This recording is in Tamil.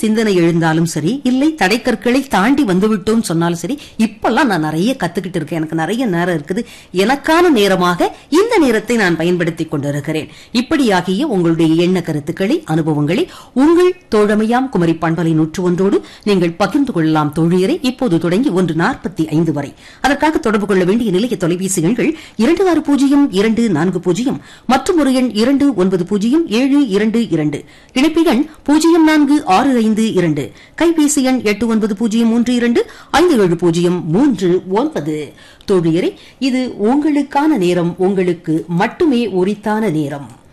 சிந்தனை எழுந்தாலும் சரி இல்லை தடைக்கற்களை தாண்டி வந்துவிட்டோம் சொன்னாலும் சரி இப்பெல்லாம் நான் நிறைய கத்துக்கிட்டு இருக்கேன் எனக்கு நிறைய நேரம் இருக்குது எனக்கான நேரமாக இந்த நேரத்தை நான் பயன்படுத்திக் கொண்டிருக்கிறேன் இப்படியாகிய உங்களுடைய எண்ண கருத்துக்களை அனுபவங்களை உங்கள் தோழமையாம் குமரி பண்பலை நூற்று ஒன்றோடு நீங்கள் பகிர்ந்து கொள்ளலாம் தோழியரை இப்போது தொடங்கி ஒன்று நாற்பத்தி ஐந்து வரை அதற்காக தொடர்பு கொள்ள வேண்டிய நிலைய தொலைபேசி எண்கள் இரண்டு ஆறு பூஜ்ஜியம் இரண்டு நான்கு பூஜ்ஜியம் மற்றும் ஒரு எண் இரண்டு ஒன்பது பூஜ்ஜியம் ஏழு இரண்டு இரண்டு இணைப்பு எண் பூஜ்ஜியம் நான்கு ஆறு ஐந்து இரண்டு கைபேசி எண் எட்டு ஒன்பது பூஜ்ஜியம் மூன்று இரண்டு ஐந்து ஏழு பூஜ்ஜியம் மூன்று ஒன்பது தோழியரை இது உங்களுக்கான நேரம் உங்களுக்கு மட்டுமே உரித்தான நேரம்